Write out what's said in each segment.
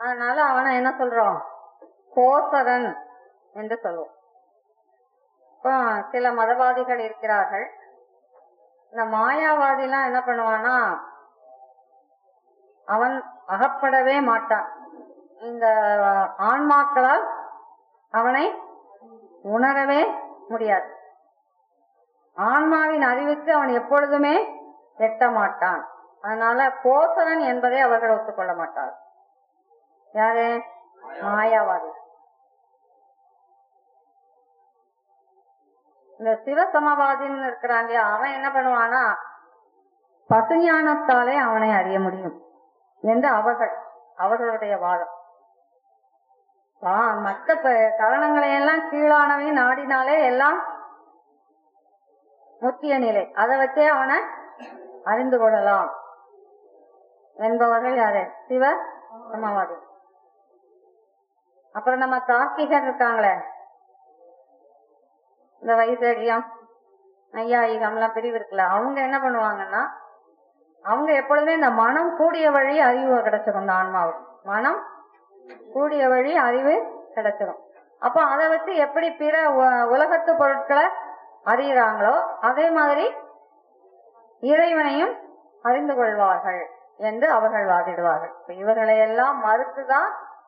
அதனால அவனை என்ன சொல்றோம் கோசரன் என்று சொல்லுவோம் இப்போ சில மதவாதிகள் இருக்கிறார்கள் இந்த மாயாவாதிலாம் என்ன பண்ணுவானா அவன் அகப்படவே மாட்டான் இந்த ஆன்மாக்களால் அவனை உணரவே முடியாது ஆன்மாவின் அறிவுக்கு அவன் எப்பொழுதுமே எட்ட மாட்டான் அதனால கோசரன் என்பதை அவர்கள் ஒத்துக்கொள்ள மாட்டார் யாரு மாயாவாதி இந்த சிவசமவாதின்னு இருக்கிறான் இல்லையா அவன் என்ன பண்ணுவானா பசுஞானத்தாலே அவனை அறிய முடியும் என்று அவர்கள் அவர்களுடைய வாதம் ஆ, மற்ற ப- கரணங்களை எல்லாம் கீழானவை நாடினாலே எல்லாம் முத்திய நிலை அதை வச்சே அவனை அறிந்து கொள்ளலாம் என்பவர்கள் யாரு சிவ சமவாதி அப்புறம் நம்ம தார்க்கிகர் இருக்காங்களே இந்த வைசரியம் நையாயிகம் எல்லாம் பிரிவு இருக்குல்ல அவங்க என்ன பண்ணுவாங்கன்னா அவங்க எப்பொழுதுமே இந்த மனம் கூடிய வழி அறிவு கிடைச்சிடும் இந்த ஆன்மாவுக்கு மனம் கூடிய வழி அறிவு கிடைச்சிடும் அப்ப அதை வச்சு எப்படி பிற உ- உலகத்து பொருட்களை அறியறாங்களோ அதே மாதிரி இறைவனையும் அறிந்து கொள்வார்கள் என்று அவர்கள் வாதிடுவார்கள் இப்ப இவர்களை எல்லாம் மறுத்துதான்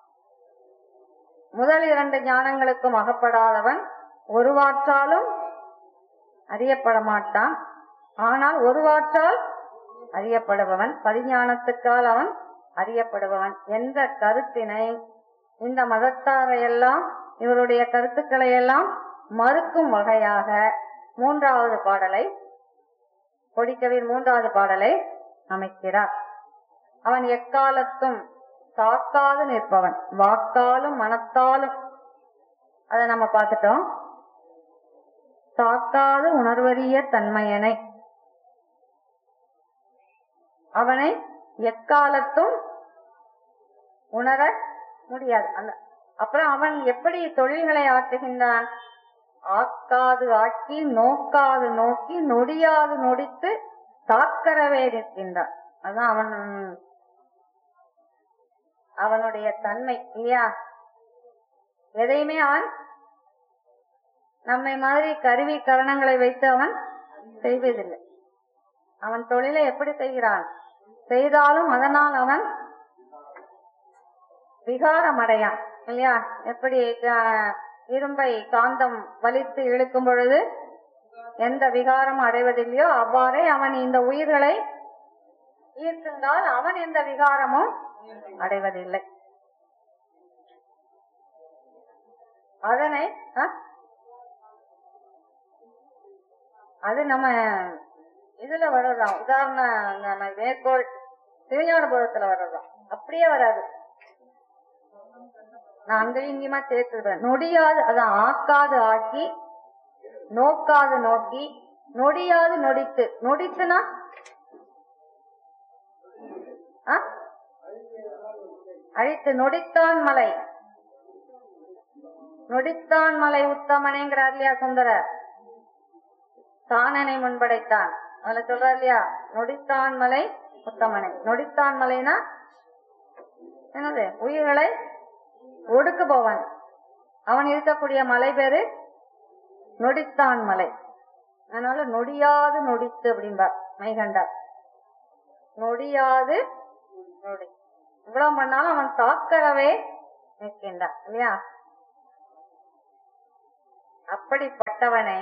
முதல் இரண்டு ஞானங்களுக்கும் அகப்படாதவன் ஒருவாற்றாலும் அறியப்பட மாட்டான் ஆனால் ஒருவாற்றால் அறியப்படுபவன் பரிஞானத்துக்கால் அவன் அறியப்படுபவன் என்ற கருத்தினை இந்த மதத்தாரையெல்லாம் இவருடைய கருத்துக்களை எல்லாம் மறுக்கும் வகையாக மூன்றாவது பாடலை கொடிக்கவின் மூன்றாவது பாடலை அமைக்கிறார் அவன் எக்காலத்தும் தாக்காது நிற்பவன் வாக்காலும் மனத்தாலும் அதை நம்ம பார்த்துட்டோம் தாக்காது உணர்வறிய தன்மையனை அவனை எக்காலத்தும் உணர முடியாது அந்த அப்புறம் அவன் எப்படி தொழில்களை ஆற்றுகின்றான் ஆக்காது ஆக்கி நோக்காது நோக்கி நொடியாது நொடித்து தாக்கரவே நிற்கின்றான் அதான் அவன் அவனுடைய தன்மை இல்லையா எதையுமே அவன் நம்மை மாதிரி கருவி கரணங்களை வைத்து அவன் செய்வதில்லை அவன் தொழிலை எப்படி செய்கிறான் செய்தாலும் அதனால் அவன் விகாரம் அடையான் இல்லையா எப்படி அஹ், இரும்பை காந்தம் வலித்து இழுக்கும் பொழுது எந்த விகாரம் அடைவதில்லையோ அவ்வாறே அவன் இந்த உயிர்களை ஈர்க்கின்றால் அவன் எந்த விகாரமும் அடைவதில்லை அதனை அஹ், அது நம்ம இதுல வர்றதாம் உதாரண நம்ம மேற்கோள் சிவஞானபுரத்துல வர்றதாம் அப்படியே வராது நான் அங்கேயும் இங்கேயுமா சேர்த்துடுறேன் நொடியாது அதான் ஆக்காது ஆக்கி நோக்காது நோக்கி நொடியாது நொடித்து நொடித்துனா ஆ? அழித்து நொடித்தான் மலை நொடித்தான் மலை உத்தமனேங்கிறார் இல்லையா சுந்தரர் தானனை முன்படைத்தான் அதுல சொல்றார் இல்லையா நொடித்தான் மலை உத்தமனை நொடித்தான் மலைனா என்னது உயிர்களை ஒடுக்குபவன் அவன் இருக்கக்கூடிய மலை பேரு நொடித்தான் மலை அதனால நொடியாது நொடித்து அப்படிம்பார் மைகண்டார் நொடியாது நொடி இவ்வளவு பண்ணாலும் அவன் தாக்கரவே நிற்கின்றான் இல்லையா அப்படிப்பட்டவனை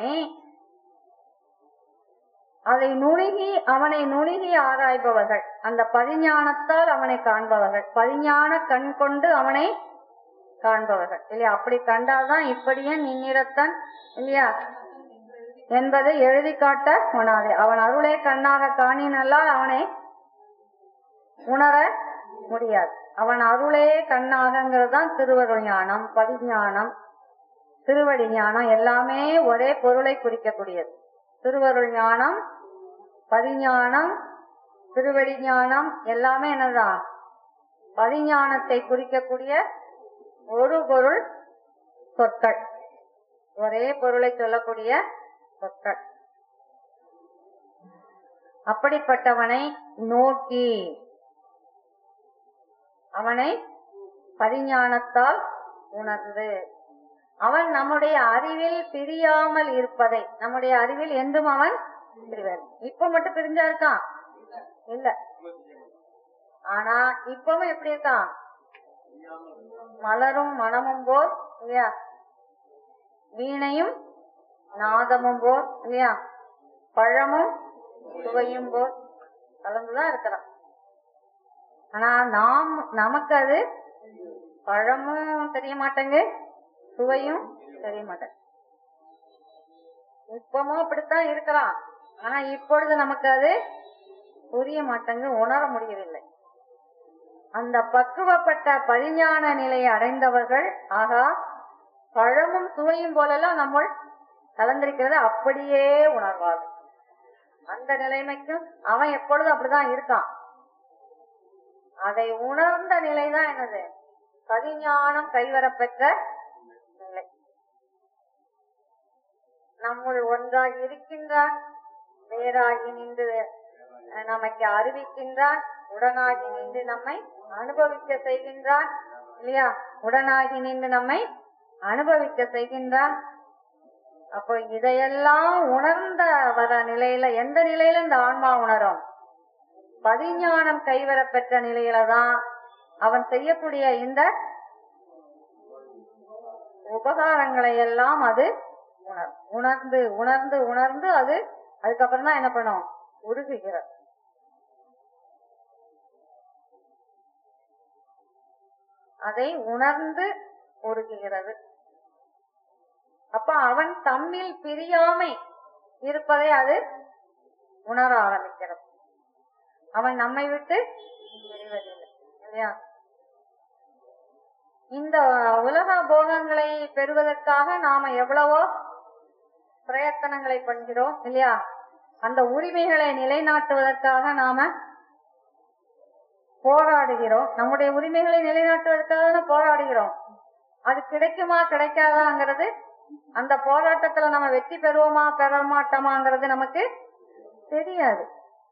அதை நுணுகி அவனை நுணுகி ஆராய்பவர்கள் அந்த பரிஞானத்தால் அவனை காண்பவர்கள் பரிஞான கண் கொண்டு அவனை காண்பவர்கள் இல்லையா அப்படி கண்டால்தான் இப்படியே நின்னிறத்தன் இல்லையா என்பதை எழுதி காட்ட உணாதே அவன் அருளே கண்ணாக காணினல்லால் அவனை உணர முடியாது அவன் அருளே கண்ணாகங்கிறது தான் திருவருள் ஞானம் பதிஞானம் திருவடி ஞானம் எல்லாமே ஒரே பொருளை குறிக்கக்கூடியது திருவருள் ஞானம் பதிஞானம் திருவடி ஞானம் எல்லாமே என்னதான் பதிஞானத்தை குறிக்கக்கூடிய ஒரு பொருள் சொற்கள் ஒரே பொருளை சொல்லக்கூடிய சொற்கள் அப்படிப்பட்டவனை நோக்கி அவனை பதிஞானத்தால் உணர்ந்து அவன் நம்முடைய அறிவில் பிரியாமல் இருப்பதை நம்முடைய அறிவில் என்றும் அவன் பிரிவன் இப்ப மட்டும் பிரிஞ்சா இருக்கான் இல்ல ஆனா இப்பவும் எப்படி இருக்கான் மலரும் மனமும் போல் இல்லையா வீணையும் நாதமும் போல் இல்லையா பழமும் சுவையும் போல் கலந்துதான் இருக்கிறான் ஆனா நாம் நமக்கு அது பழமும் தெரிய மாட்டேங்க சுவையும் தெரிய மாட்டேங்க இப்பமும் அப்படித்தான் இருக்கிறான் ஆனா இப்பொழுது நமக்கு அது புரிய மாட்டேங்க உணர முடியவில்லை அந்த பக்குவப்பட்ட பரிஞான நிலையை அடைந்தவர்கள் ஆகா பழமும் சுவையும் போலெல்லாம் நம்ம கலந்திருக்கிறத அப்படியே உணர்வார்கள் அந்த நிலைமைக்கும் அவன் எப்பொழுதும் அப்படிதான் இருக்கான் அதை உணர்ந்த நிலைதான் என்னது பதிஞானம் கைவரப்பெற்ற நிலை நம்முள் ஒன்றாக இருக்கின்றான் வேறாகி நின்று அஹ், நமக்கு அறிவிக்கின்றான் உடனாகி நின்று நம்மை அனுபவிக்க செய்கின்றான் இல்லையா உடனாகி நின்று நம்மை அனுபவிக்க செய்கின்றான் அப்போ இதையெல்லாம் உணர்ந்த வர நிலையில எந்த நிலையில இந்த ஆன்மா உணரும் பதிஞானம் கைவரப் பெற்ற நிலையில தான் அவன் செய்யக்கூடிய இந்த உபகாரங்களை எல்லாம் அது உணர் உணர்ந்து உணர்ந்து உணர்ந்து அது அதுக்கப்புறம் தான் என்ன பண்ணும் உருகுகிறது அதை உணர்ந்து உருகுகிறது அப்ப அவன் தம்மில் பிரியாமை இருப்பதை அது உணர ஆரம்பிக்கிறது அவன் நம்மை விட்டு பிரிவதில்லை இல்லையா இந்த உலக போகங்களை பெறுவதற்காக நாம எவ்வளவோ பிரயத்தனங்களை பண்ணுகிறோம் இல்லையா அந்த உரிமைகளை நிலைநாட்டுவதற்காக நாம போராடுகிறோம் நம்முடைய உரிமைகளை நிலைநாட்டுவதற்காக தானே போராடுகிறோம் அது கிடைக்குமா கிடைக்காதாங்கிறது அந்த போராட்டத்துல நம்ம வெற்றி பெறுவோமா பெற மாட்டோமாங்கிறது நமக்கு தெரியாது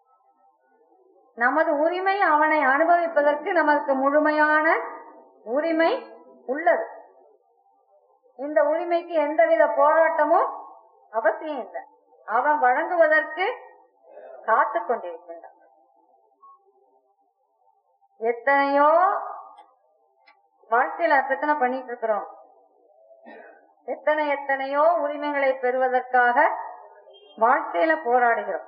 நமது உரிமை அவனை அனுபவிப்பதற்கு நமக்கு முழுமையான உரிமை உள்ளது இந்த உரிமைக்கு எந்தவித போராட்டமும் அவசியம் இல்லை அவன் வழங்குவதற்கு காத்துக் கொண்டிருக்கின்றான் எத்தனையோ வாழ்க்கையில பிரச்சனை பண்ணிட்டு இருக்கிறோம் எத்தனை எத்தனையோ உரிமைகளை பெறுவதற்காக வாழ்க்கையில போராடுகிறோம்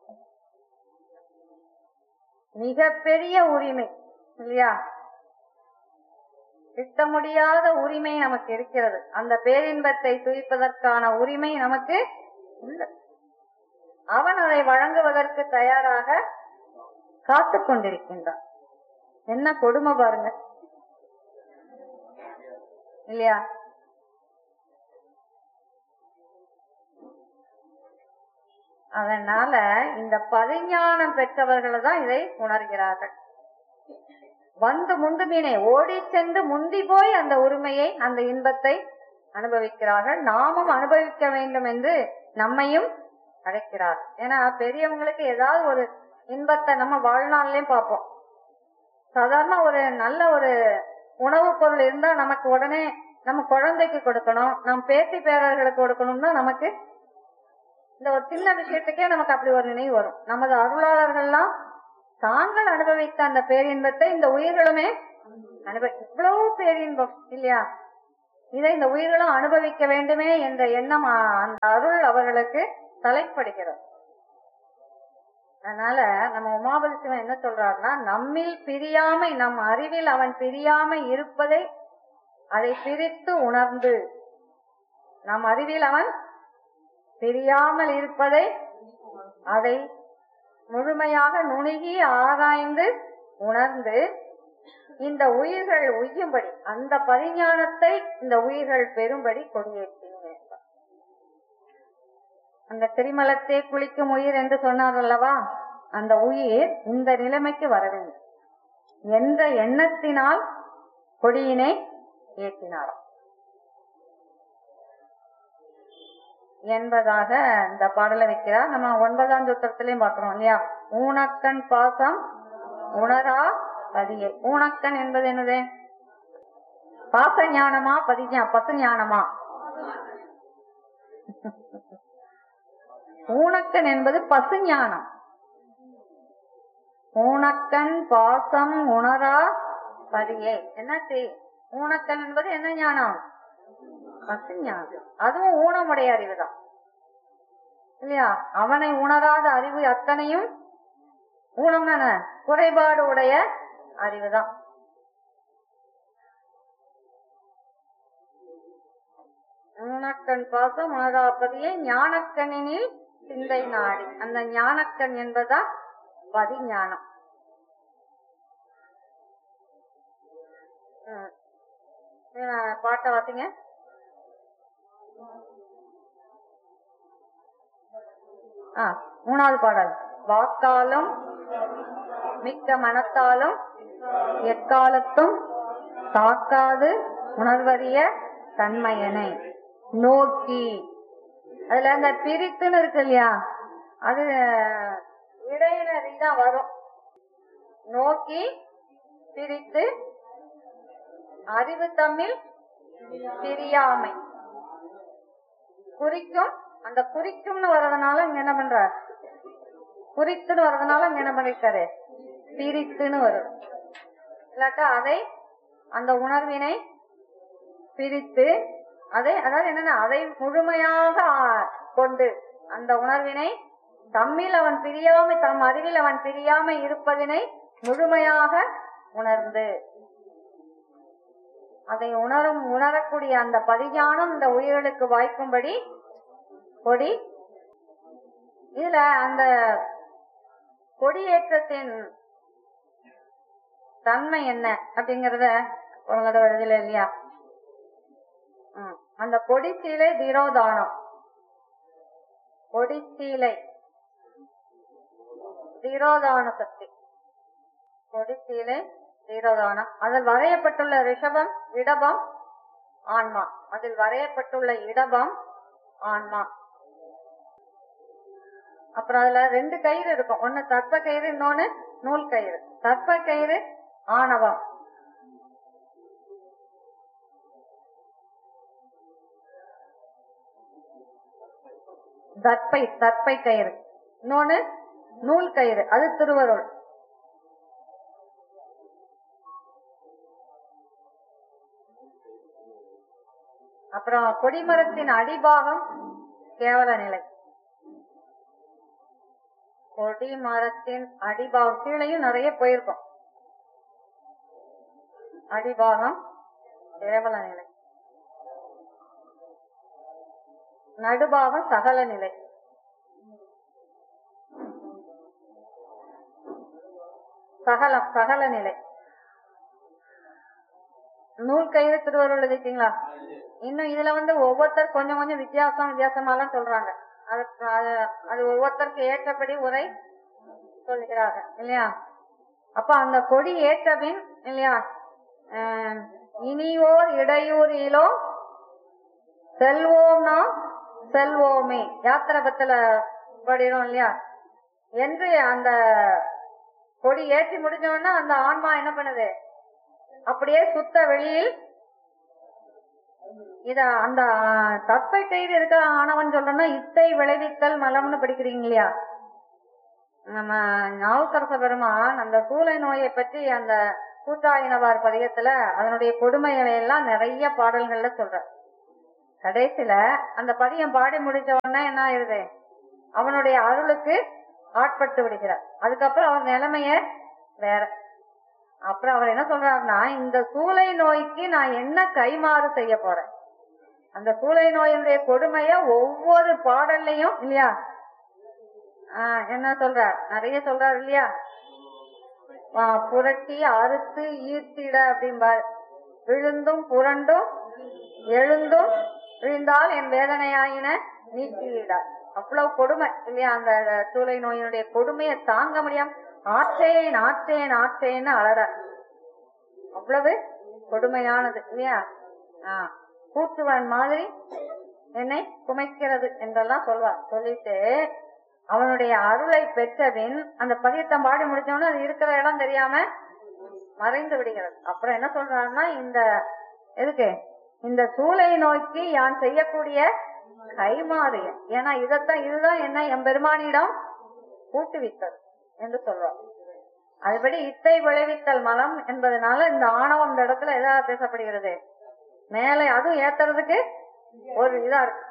மிகப்பெரிய உரிமை இல்லையா கிட்ட முடியாத உரிமை நமக்கு இருக்கிறது அந்த பேரின்பத்தை துய்ப்பதற்கான உரிமை நமக்கு உள்ளது அவன் அதை வழங்குவதற்கு தயாராக காத்துக் கொண்டிருக்கின்றான் என்ன கொடுமை பாருங்க இல்லையா அதனால இந்த பதிஞானம் பெற்றவர்கள் தான் இதை உணர்கிறார்கள் வந்து முந்துமீனை ஓடி சென்று முந்தி போய் அந்த உரிமையை அந்த இன்பத்தை அனுபவிக்கிறார்கள் நாமும் அனுபவிக்க வேண்டும் என்று நம்மையும் அழைக்கிறார் ஏன்னா பெரியவங்களுக்கு ஏதாவது ஒரு இன்பத்தை நம்ம வாழ்நாள்லயும் பார்ப்போம் சாதாரண ஒரு நல்ல ஒரு உணவுப் பொருள் இருந்தா நமக்கு உடனே நம்ம குழந்தைக்கு கொடுக்கணும் நம் பேத்தி பேரர்களுக்கு கொடுக்கணும் தான் நமக்கு இந்த ஒரு சின்ன விஷயத்துக்கே நமக்கு அப்படி ஒரு நினைவு வரும் நமது அருளாளர்கள்லாம் தாங்கள் அனுபவித்த அந்த பேரின்பத்தை இந்த உயிர்களுமே அனுபவி இவ்வளவு பேரின்பம் இல்லையா இதை இந்த உயிர்களும் அனுபவிக்க வேண்டுமே என்ற எண்ணம் ஆ, அந்த அருள் அவர்களுக்கு தலைப்படுகிறது அதனால நம்ம உமாபதி சிவன் என்ன சொல்றாருன்னா நம்மில் பிரியாமை நம் அறிவில் அவன் பிரியாமை இருப்பதை அதை பிரித்து உணர்ந்து நம் அறிவில் அவன் பிரியாமல் இருப்பதை அதை முழுமையாக நுணுகி ஆராய்ந்து உணர்ந்து இந்த உயிர்கள் உய்யும்படி அந்த பரிஞானத்தை இந்த உயிர்கள் பெறும்படி கொடியேற்றினேன் அந்த திரிமலத்தே குளிக்கும் உயிர் என்று சொன்னார் அல்லவா அந்த உயிர் இந்த நிலைமைக்கு வர வேண்டும் என்ற எண்ணத்தினால் கொடியினை ஏற்றினாராம் என்பதாக இந்த பாடலை வைக்கிறார் நம்ம ஒன்பதாம் சூத்திரத்திலையும் பார்க்கிறோம் இல்லையா ஊனக்கண் பாசம் உணரா பதியை ஊனக்கண் என்பது என்னது பாச ஞானமா பதிஞா பசு ஞானமா ஊனக்கன் என்பது பசு ஞானம் ஊனக்கன் பாசம் உணரா பதியே என்னாச்சு ஊனக்கன் என்பது என்ன ஞானம் பசு ஞானம் அதுவும் ஊனமுடைய அறிவுதான் இல்லையா அவனை உணராத அறிவு அத்தனையும் ஊனம்னா என்ன? குறைபாடு உடைய அறிவுதான் ஊனக்கண் பாசம் உணராப்பதியே ஞானக்கண்ணினில் சிந்தை நாடி அந்த ஞானக்கண் என்பதா பதிஞானம் ம். அஹ் பாட்டை வாசிங்க ஆ மூணாவது பாடல் வாக்காலும் மிக்க மனத்தாலும் எக்காலத்தும் தாக்காது உணர்வறிய தன்மையனை நோக்கி அதுல அந்த பிரித்துன்னு இருக்கு இல்லையா அது இடையினரி தான் வரும் நோக்கி பிரித்து அறிவு தம்மில் பிரியாமை குறிக்கும் அந்த குறிக்கும்னு வர்றதுனால இங்க என்ன பண்ற குறித்துன்னு வர்றதுனால இங்க என்ன பண்ணிருக்காரு பிரித்துன்னு வரும் இல்லாட்டா அதை அந்த உணர்வினை பிரித்து அதை அதாவது என்னன்னா அதை முழுமையாக ஆ, கொண்டு அந்த உணர்வினை தம்மில் அவன் பிரியாமை தம் அறிவில் அவன் பிரியாமை இருப்பதினை முழுமையாக உணர்ந்து அதை உணரும் உணரக்கூடிய அந்த பதிஞானம் இந்த உயிர்களுக்கு வாய்க்கும்படி கொடி இதுல அந்த கொடியேற்றத்தின் தன்மை என்ன அப்படிங்கறத ஒரு தடவை எழுதல இல்லையா ம். அந்த கொடி சீலை திரோதானம் கொடி சீலை திரோதான சக்தி கொடி சீலை திரோதானம் அதில் வரையப்பட்டுள்ள ரிஷபம் இடபம் ஆன்மா அதில் வரையப்பட்டுள்ள இடபம் ஆன்மா அப்புறம் அதுல ரெண்டு கயிறு இருக்கும் ஒண்ணு தர்ப்ப கயிறு இன்னொன்னு நூல் கயிறு தர்ப்ப கயிறு ஆணவம் தர்ப்பை தர்ப்பை கயிறு இன்னொன்னு நூல் கயிறு அது திருவருள் அப்புறம் கொடிமரத்தின் அடிபாகம் கேவல நிலை கொடிமரத்தின் அடிபாகம் கீழையும் நிறைய போயிருக்கும் அடிபாகம் கேவல நிலை நடுபாகம் சகல நிலை சகலம் சகல நிலை நூல் கயிறு திருவருள் எழுதிட்டீங்களா இன்னும் இதுல வந்து ஒவ்வொருத்தர் கொஞ்சம் கொஞ்சம் வித்தியாசம் வித்தியாசமாலாம் சொல்றாங்க அது அது- அது ஒவ்வொருத்தருக்கு ஏற்றபடி உரை சொல்கிறாங்க இல்லையா அப்ப அந்த கொடி ஏற்ற பின் இல்லையா ஆஹ், இனியோர் இடையூறிலோ செல்வோம்னா செல்வோமே யாத்திரபத்துல படிடும் இல்லையா என்று அந்த கொடி ஏற்றி முடிஞ்ச உடனே அந்த ஆன்மா என்ன பண்ணுது அப்படியே சுத்த வெளியில் இத அந்த தப்பை கயிறு இருக்க ஆனவன் சொல்றேன்னா இத்தை விளைவித்தல் மலம்னு படிக்கிறீங்க இல்லையா நம்ம ஞாபகரச பெருமான் அந்த சூளை நோயை பற்றி அந்த கூட்டாயினவார் பதியத்துல அதனுடைய கொடுமைகளை எல்லாம் நிறைய பாடல்கள்ல சொல்ற கடைசியில அந்த பதியம் பாடி முடிச்ச உடனே என்ன ஆயிருது அவனுடைய அருளுக்கு ஆட்பட்டு விடுகிறார் அதுக்கப்புறம் அவர் நிலைமைய வேற அப்புறம் அவர் என்ன சொல்றாருன்னா இந்த சூளை நோய்க்கு நான் என்ன கைமாறு செய்ய போறேன் அந்த சூளை நோயினுடைய கொடுமைய ஒவ்வொரு பாடல்லையும் இல்லையா ஆஹ் என்ன சொல்றார் நிறைய சொல்றாரு இல்லையா ஆ, புரட்டி அறுத்து ஈர்த்திட அப்படிம்பார் விழுந்தும் புரண்டும் எழுந்தும் விழுந்தால் என் வேதனையாயின நீக்கிவிடார் அவ்வளவு கொடுமை இல்லையா அந்த சூளை நோயினுடைய கொடுமையை தாங்க முடியாம ஆற்றேன் ஆற்றேன் ஆற்றேன்னு அலற அவ்வளவு கொடுமையானது இல்லையா ஆ, கூற்றுவன் மாதிரி என்னை குமைக்கிறது என்றெல்லாம் சொல்வார் சொல்லிட்டு அவனுடைய அருளை பெற்றபின் அந்த பதியத்தை பாடி முடிச்சவொடனே அது இருக்கிற இடம் தெரியாம மறைந்து விடுகிறது அப்புறம் என்ன சொல்றாருன்னா இந்த எதுக்கு இந்த சூளை நோக்கி யான் செய்யக்கூடிய கைமாறு ஏன்னா இதத்தான் இதுதான் என்ன என் பெருமானிடம் கூட்டுவித்தது என்று சொல்றார் அதுபடி இத்தை விளைவித்தல் மலம் என்பதனால இந்த ஆணவம் இந்த இடத்துல எதாவது பேசப்படுகிறது மேலே அதுவும் ஏத்துறதுக்கு ஒரு இதா இருக்கு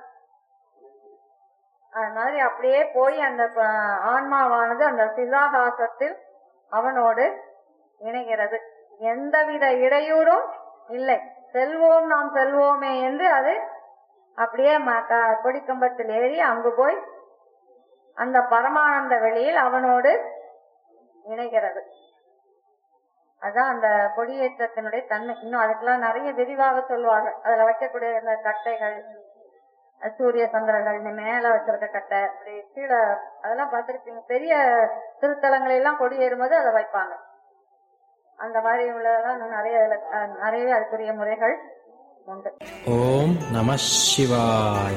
அது மாதிரி அப்படியே போய் அந்த ப- ஆன்மாவானது அந்த சிதாகாசத்தில் அவனோடு இணைகிறது எந்தவித இடையூறும் இல்லை செல்வோம் நாம் செல்வோமே என்று அது அப்படியே ம- க- கொடிக்கம்பத்தில் ஏறி அங்கு போய் அந்த பரமானந்த வெளியில் அவனோடு இணைகிறது அதான் அந்த கொடியேற்றத்தினுடைய தன்மை இன்னும் அதுக்கெல்லாம் நிறைய விரிவாக சொல்லுவாங்க அதுல வைக்கக்கூடிய அந்த கட்டைகள் சூரிய சந்திரர்கள் இந்த மேல வச்சிருக்க கட்டை இப்படி கீழே அதெல்லாம் பார்த்திருப்பீங்க பெரிய திருத்தலங்களை எல்லாம் கொடி ஏறும்போது அதை வைப்பாங்க அந்த மாதிரி உள்ளதெல்லாம் இன்னும் நிறைய அதுல அஹ், நிறையவே அதுக்குரிய முறைகள் உண்டு ஓம் நம சிவாய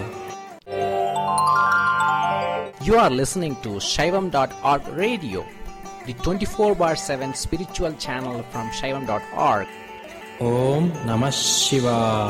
You are listening to Shaivam.org radio, the 24 bar 7 spiritual channel from Shaivam.org. ஓம் நம சிவாய